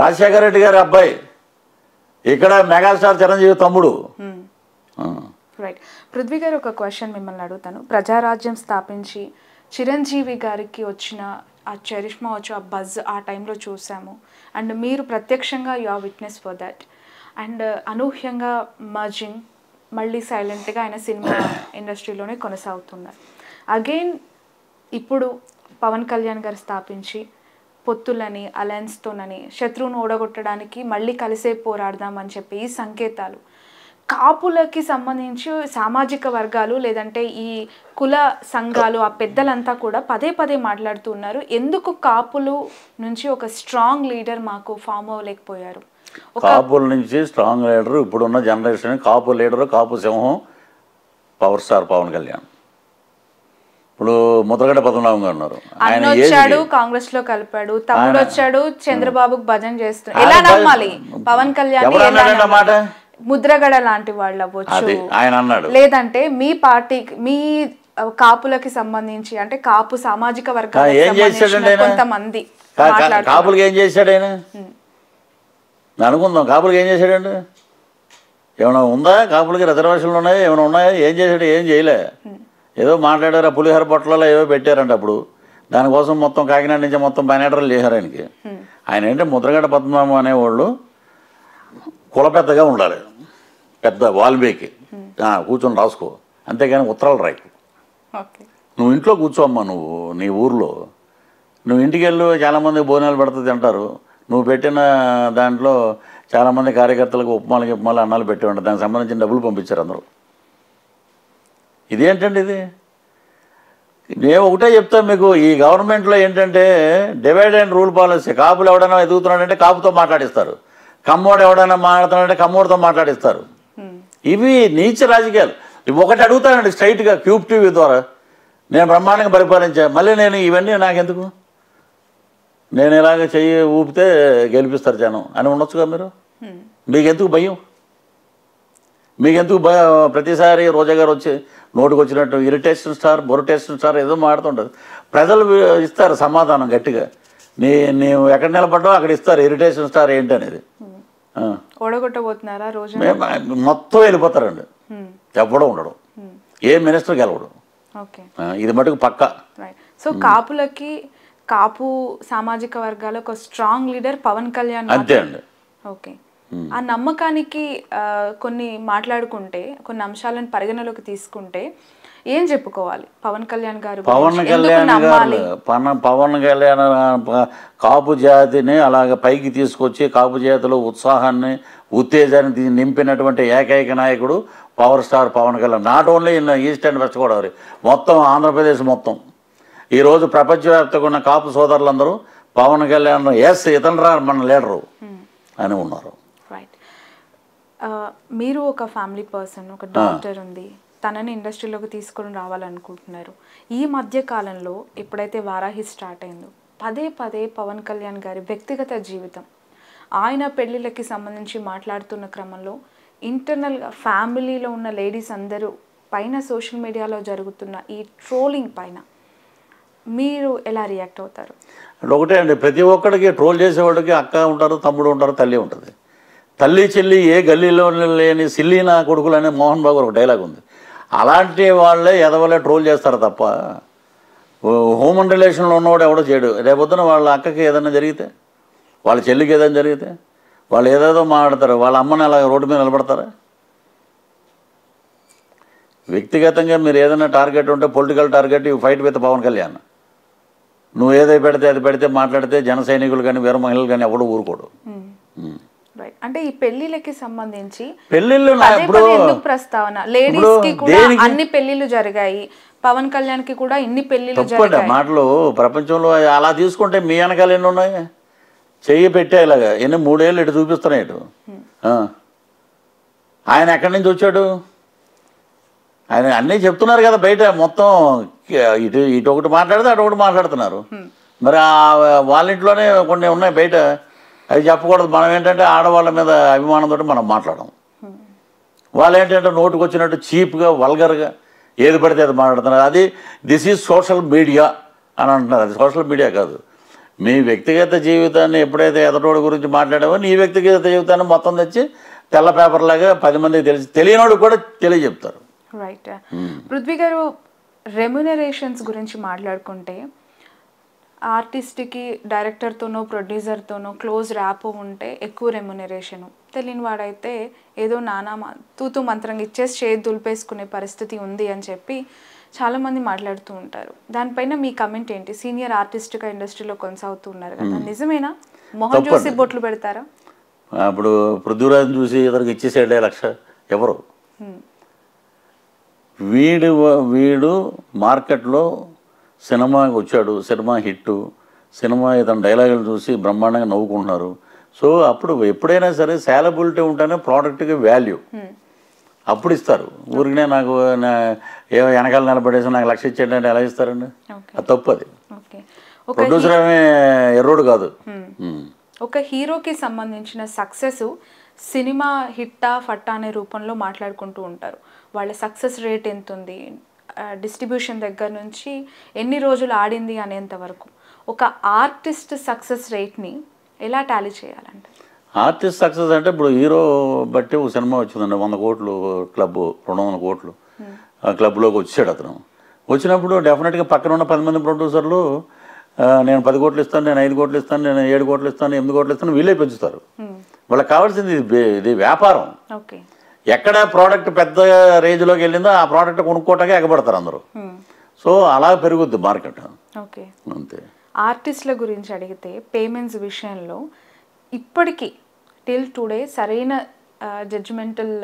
రాజశేఖర రెడ్డి గారి అబ్బాయి ఇక్కడ మెగాస్టార్ చిరంజీవి తమ్ముడు ఆ. రైట్ పృథ్వీ గారు ఒక క్వశ్చన్ మిమ్మల్ని అడుగుతాను ప్రజారాజ్యం స్థాపించి చిరంజీవి గారికి వచ్చిన ఆ చరిష్మా వచ్చి ఆ బజ్ ఆ టైంలో చూసాము అండ్ మీరు ప్రత్యక్షంగా you are witness for that and అనూహ్యంగా మర్జింగ్ మళ్ళీ సైలెంట్గా ఆయన సినిమా ఇండస్ట్రీలోనే కొనసాగుతున్నారు అగైన్ ఇప్పుడు పవన్ కళ్యాణ్ గారు స్థాపించి పొత్తులని అలయన్స్తోనని శత్రువును ఓడగొట్టడానికి మళ్ళీ కలిసే పోరాడదామని చెప్పి ఈ సంకేతాలు కాపులకి సంబంధించి సామాజిక వర్గాలు లేదంటే ఈ కుల సంఘాలు ఆ పెద్దలంతా కూడా పదే పదే మాట్లాడుతున్నారు ఎందుకు కాపులు నుంచి ఒక స్ట్రాంగ్ లీడర్ మాకు ఫామ్ అవ్వలేకపోయారు కాపుల నుంచి స్ట్రాంగ్ లీడర్ ఇప్పుడున్న జనరేషన్ కాపు లీడరు కాపు సింహం పవర్ స్టార్ పవన్ కళ్యాణ్ ఇప్పుడు ముద్రగడ్డ పద్మనాభం గారు ఉన్నారు అన్న ఆయన వచ్చాడు ఏజ్కి కాంగ్రెస్ లో కలిపాడు తమ్ముడు ఆయన- వచ్చాడు చంద్రబాబుకు భజన చేస్తున్నాడు ఆయన ఎలా భజన- నమ్మాలి పవన్ కళ్యాణ్ ఎవరు అన్నాడండి ఆ మాట? ముద్రగడ లాంటి వాళ్ళు అవ్వచ్చు అది ఆయన అన్నాడు లేదంటే మీ పార్టీ మీ ఆ, కాపులకి సంబంధించి అంటే కాపు సామాజిక కా- వర్గాలకు ఏం చేశాడండి సంబంధించిన ఆయన? కొంతమంది కా- కా- మాట్లాడుతున్నారు. కాపులకి ఏం చేశాడు ఆయన అనుకుందాం కాపులకి ఏం చేశాడండి ఏమైనా ఉందా కాపులకి రిజర్వేషన్లు ఉన్నాయా ఏమైనా ఉన్నాయా ఏం చేశాడు ఏం చేయలే ఏదో మాట్లాడారు ఆ పులిహోర పొట్లలో ఏవో పెట్టారంట అప్పుడు దానికోసం మొత్తం కాకినాడ నుంచి మొత్తం బనేటర్లు చేశారు ఆయనకి ఆయన ఏంటంటే ముద్రగడ పద్మనాభం అనేవాళ్ళు కుల పెద్దగా ఉండాలి పెద్ద వాల్మీకి ఆ, కూర్చొని రాసుకో అంతేగాని ఉత్తరాలు రాయి ఓకే నువ్వు ఇంట్లో కూర్చోమ్మా నువ్వు నీ ఊర్లో నువ్వు ఇంటికి వెళ్ళు చాలామంది భోజనాలు పెడుతుంది తింటారు నువ్వు పెట్టిన దాంట్లో చాలామంది కార్యకర్తలకు ఉప్మాలకి ఉప్మాలు అన్నాలు పెట్టి ఉంటారు దానికి సంబంధించిన డబ్బులు పంపించారు అందరూ ఇదేంటండి ఇది నేను ఒకటే చెప్తాను మీకు ఈ గవర్నమెంట్లో ఏంటంటే డివైడ్ అండ్ రూల్ పాలసీ కాపులు ఎవడైనా ఎదుగుతున్నాడంటే కాపుతో మాట్లాడిస్తారు కమ్మోడు ఎవడైనా మాట్లాడుతున్నాడంటే కమ్మోడితో మాట్లాడిస్తారు ఇవి నీచ రాజకీయాలు ఇవి ఒకటి అడుగుతానండి స్ట్రైట్గా క్యూబ్ టీవీ ద్వారా నేను బ్రహ్మాండంగా పరిపాలించా మళ్ళీ నేను ఇవన్నీ నాకెందుకు నేను ఇలాగ చెయ్యి ఊపితే గెలిపిస్తారు జనం అని ఉండొచ్చుగా మీరు మీకెందుకు భయం మీకెందుకు భయ ప్రతిసారి రోజా గారు వచ్చి నోటికి వచ్చినట్టు ఇరిటేషన్ స్టార్ బొరిటేషన్ స్టార్ ఏదో మాడుతుంటుంది ప్రజలు ఇస్తారు సమాధానం గట్టిగా నీ నీవు ఎక్కడ నిలబడ్డావు అక్కడ ఇస్తారు ఇరిటేషన్ స్టార్ ఏంటి అనేది ఆ. ఓడగొట్టబోతున్నారా రోజు మేము మొత్తం వెళ్ళిపోతారండి ఎవ్వడం ఉండడు ఏ మినిస్టర్ గెలవడు ఓకే ఆ, ఇది మటుకు పక్క రైట్ సో కాపులకి కాపు సామాజిక వర్గాల ఒక స్ట్రాంగ్ లీడర్ పవన్ కళ్యాణ్ అంతే అండి ఓకే ఆ నమ్మకానికి ఆ, కొన్ని మాట్లాడుకుంటే కొన్ని అంశాలను పరిగణలోకి తీసుకుంటే ఏం చెప్పుకోవాలి పవన్ కళ్యాణ్ గారు పవన్ గురించి? ఎందుకు కళ్యాణ్ నమ్మాలి గారు పన పవన్ కళ్యాణ్ ఆ, ప- కాపు జాతిని అలాగ పైకి తీసుకొచ్చి కాపు జాతిలో ఉత్సాహాన్ని ఉత్తేజాన్ని తీ- నింపినటువంటి ఏకైక నాయకుడు power star Pawan Kalyan not only in east and west Godavari మొత్తం ఆంధ్రప్రదేశ్ మొత్తం ఈరోజు ప్రపంచవ్యాప్తంగా ఉన్న కాపు సోదరులందరూ పవన్ కళ్యాణ్ ఎస్ ఇతను రా మన లీడరు అని ఉన్నారు రైట్ మీరు ఒక ఫ్యామిలీ పర్సన్ ఒక డాక్టర్ ఉంది తనని ఇండస్ట్రీలోకి తీసుకొని రావాలనుకుంటున్నారు ఈ మధ్య కాలంలో ఎప్పుడైతే వారాహి స్టార్ట్ అయిందో పదే పదే పవన్ కళ్యాణ్ గారి వ్యక్తిగత జీవితం ఆయన పెళ్ళిళ్ళకి సంబంధించి మాట్లాడుతున్న క్రమంలో ఇంటర్నల్గా ఫ్యామిలీలో ఉన్న లేడీస్ అందరూ పైన సోషల్ మీడియాలో జరుగుతున్న ఈ ట్రోలింగ్ పైన మీరు ఎలా రియాక్ట్ అవుతారు అంటే ఒకటే అండి ప్రతి ఒక్కడికి ట్రోల్ చేసేవాడికి అక్క ఉంటారు తమ్ముడు ఉంటారు తల్లి ఉంటుంది తల్లి చెల్లి ఏ గల్లీలో లేని సిల్లీన కొడుకులు అనే మోహన్ బాబు ఒక డైలాగ్ ఉంది అలాంటి వాళ్ళే ఎదవలే ట్రోల్ చేస్తారు తప్ప హ్యూమన్ రిలేషన్లో ఉన్నవాడు ఎవడో చేయడు రేపొద్దున వాళ్ళ అక్కకి ఏదైనా జరిగితే వాళ్ళ చెల్లికి ఏదైనా జరిగితే వాళ్ళు ఏదేదో మాట్లాడతారు వాళ్ళ అమ్మని అలా రోడ్డు మీద నిలబడతారా వ్యక్తిగతంగా మీరు ఏదైనా టార్గెట్ ఉంటే political target you fight with Pawan Kalyan నువ్వు ఏదై పెడితే అది పెడితే మాట్లాడితే జన సైనికులు కానీ వీర మహిళలు కానీ ఎవడు ఊరుకోడు ఉమ్. రైట్ అంటే ఈ పెళ్లిళ్ళకి సంబంధించి పెళ్ళిళ్ళు నా పదే ఇప్పుడు పదే ఎందుకు ప్రస్తావన లేడీస్ కి ఇప్పుడు కూడా దేనికి? అన్ని పెళ్లిళ్ళు జరిగాయి పవన్ కళ్యాణ్ కి కూడా ఇన్ని పెళ్లిళ్ళు తప్పండి జరిగాయి మాటలు ప్రపంచంలో అలా తీసుకుంటే మీ వెనకాల ఎన్ని ఉన్నాయి చెయ్యి పెట్టే ఇలాగా ఎన్ని మూడేళ్ళు ఇటు చూపిస్తున్నాయి ఇటు ఆ. ఆయన ఎక్కడి నుంచి వచ్చాడు ఆయన అన్నీ చెప్తున్నారు కదా బయట మొత్తం ఇటు ఇటు ఒకటి మాట్లాడితే అటు ఒకటి మాట్లాడుతున్నారు మరి ఆ వాళ్ళ ఇంట్లోనే కొన్ని ఉన్నాయి బయట అవి చెప్పకూడదు మనం ఏంటంటే ఆడవాళ్ళ మీద అభిమానంతో మనం మాట్లాడడం వాళ్ళు ఏంటంటే నోటుకు వచ్చినట్టు చీప్గా వల్గర్గా ఏది పడితే అది మాట్లాడుతున్నారు అది దిస్ ఈజ్ సోషల్ మీడియా అని అంటున్నారు అది సోషల్ మీడియా కాదు మీ వ్యక్తిగత జీవితాన్ని ఎప్పుడైతే ఎదటోడి గురించి మాట్లాడావో నీ వ్యక్తిగత జీవితాన్ని మొత్తం తెచ్చి తెల్ల పేపర్లాగా పది మందికి తెలిసి తెలియనోడు కూడా తెలియజెప్తారు రైట్ పృథ్వీ గారు రెమ్యునరేషన్స్ గురించి మాట్లాడుకుంటే ఆర్టిస్ట్కి డైరెక్టర్తోనో ప్రొడ్యూసర్తోనో క్లోజ్ ర్యాప్ ఉంటే ఎక్కువ రెమ్యునరేషను తెలియని వాడైతే ఏదో నానా మ- తూతు మంత్రంగా ఇచ్చేసి చేతి దులిపేసుకునే పరిస్థితి ఉంది అని చెప్పి చాలామంది మాట్లాడుతూ ఉంటారు దానిపైన మీ కమెంట్ ఏంటి సీనియర్ ఆర్టిస్ట్గా ఇండస్ట్రీలో కొనసాగుతూ ఉన్నారు కదా నిజమేనా మొహం చూసి బొట్లు పెడతారా అప్పుడు పృథ్వీరాజుని చూసి ఇతనికి ఇచ్చేసాడే లక్ష ఎవరు Hmm. వీడు వీడు మార్కెట్లో సినిమాకి వచ్చాడు సినిమా హిట్ సినిమా ఇతని డైలాగులు చూసి బ్రహ్మాండంగా నవ్వుకుంటున్నారు సో అప్పుడు ఎప్పుడైనా సరే శాలబిలిటీ ఉంటేనే ప్రోడక్ట్కి వాల్యూ Hmm. అప్పుడు ఇస్తారు ఊరికనే నాకు నా ఏమో వెనకాల నిలబడేసి నాకు లక్ష ఇచ్చేటంటే ఎలా ఇస్తారండి ఓకే అది తప్పు అది ఓకే ఒక ప్రొడ్యూసర్ ఏమీ ఎర్రోడు కాదు ఉమ్. ఒక హీరోకి సంబంధించిన సక్సెస్ సినిమా హిట్టా ఫట్టా అనే రూపంలో మాట్లాడుకుంటూ ఉంటారు వాళ్ళ సక్సెస్ రేట్ ఎంత ఉంది డిస్ట్రిబ్యూషన్ దగ్గర నుంచి ఎన్ని రోజులు ఆడింది అనేంత వరకు ఒక ఆర్టిస్ట్ సక్సెస్ రేట్ని ఎలా టాలీ చేయాలంటే ఆర్టిస్ట్ సక్సెస్ అంటే ఇప్పుడు హీరో బట్టి ఒక సినిమా వచ్చిందండి వంద కోట్లు క్లబ్ రెండు వందల కోట్లు ఆ క్లబ్లోకి వచ్చాడు అతను వచ్చినప్పుడు డెఫినెట్గా పక్కన ఉన్న పది మంది ప్రొడ్యూసర్లు ఆ, నేను పది కోట్లు ఇస్తాను నేను ఐదు కోట్లు ఇస్తాను నేను ఏడు కోట్లు ఇస్తాను ఎనిమిది కోట్లు ఇస్తాను వీళ్ళే పెంచుతారు వాళ్ళకి కావాల్సింది ఇది బే- ఇది వ్యాపారం ఓకే ఎక్కడ ప్రోడక్ట్ పెద్ద రేంజ్లోకి వెళ్ళిందో ఆ ప్రోడక్ట్ కొనుక్కోవటానికి ఎగబడతారు అందరూ సో అలా పెరుగుద్ది మార్కెట్ ఓకే అంతే ఆర్టిస్టుల గురించి అడిగితే పేమెంట్స్ విషయంలో ఇప్పటికీ టిల్ టుడే సరైన జడ్జిమెంటల్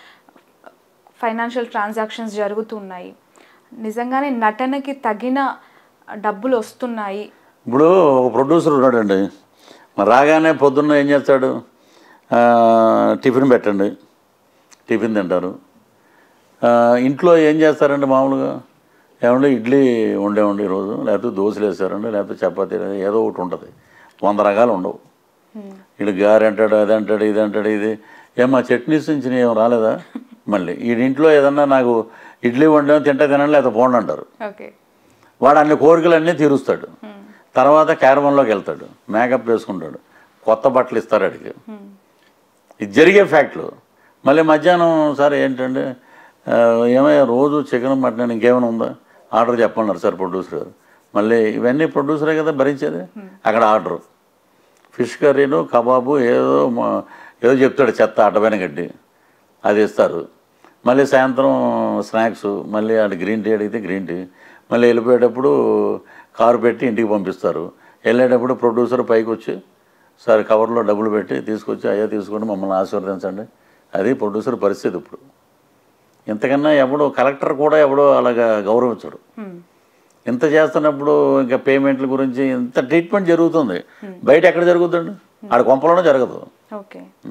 ఫైనాన్షియల్ ట్రాన్సాక్షన్స్ జరుగుతున్నాయి నిజంగానే నటనకి తగిన డబ్బులు వస్తున్నాయి ఇప్పుడు ఒక ప్రొడ్యూసర్ ఉన్నాడండి మరి రాగానే పొద్దున్న ఏం చేస్తాడు ఆ, టిఫిన్ పెట్టండి టిఫిన్ తింటారు ఆ, ఇంట్లో ఏం చేస్తారండి మామూలుగా ఏమంటే ఇడ్లీ ఉండేవండి ఈరోజు లేకపోతే దోశలు వేస్తారండి లేకపోతే చపాతీ ఏదో ఒకటి ఉంటుంది వంద రకాలు ఉండవు ఇడు గారి అంటాడు అది అంటాడు ఇది అంటాడు ఇది ఏమా చట్నీస్ నుంచి ఏం రాలేదా మళ్ళీ ఈ ఇంట్లో ఏదన్నా నాకు ఇడ్లీ వండాము తింటే తినండి లేకపోతే పోండి అంటారు ఓకే వాడు అన్ని కోరికలన్నీ తీరుస్తాడు తర్వాత క్యారవన్లోకి వెళ్తాడు మేకప్ వేసుకుంటాడు కొత్త బట్టలు ఇస్తారు అడిగి ఇది జరిగే ఫ్యాక్ట్లు మళ్ళీ మధ్యాహ్నం సార్ ఏంటంటే ఆ, ఏమయ్యా రోజు చికెన్ మటన్ ఇంకేమైనా ఉందా ఆర్డర్ చెప్పన్నారు సార్ ప్రొడ్యూసర్ గారు మళ్ళీ ఇవన్నీ ప్రొడ్యూసరే కదా భరించేది అక్కడ ఆర్డర్ ఫిష్ కర్రీను కబాబు ఏదో మా- ఏదో చెప్తాడు చెత్త అడ్డమైన గడ్డి అది ఇస్తారు మళ్ళీ సాయంత్రం స్నాక్స్ మళ్ళీ ఆడ గ్రీన్ టీ అడిగితే గ్రీన్ టీ మళ్ళీ వెళ్ళిపోయేటప్పుడు కారు పెట్టి ఇంటికి పంపిస్తారు వెళ్ళేటప్పుడు ప్రొడ్యూసర్ పైకి వచ్చి సార్ కవర్లో డబ్బులు పెట్టి తీసుకొచ్చి అయ్యా తీసుకొని మమ్మల్ని ఆశీర్వదించండి అది ప్రొడ్యూసర్ పరిస్థితి ఇప్పుడు ఇంతకన్నా ఎవడో కలెక్టర్ కూడా ఎవడో అలాగా గౌరవించడు ఇంత చేస్తున్నప్పుడు ఇంకా పేమెంట్ల గురించి ఇంత ట్రీట్మెంట్ జరుగుతుంది బయట ఎక్కడ జరుగుతుందండి ఆడ కొంపలోనే జరగదు ఓకే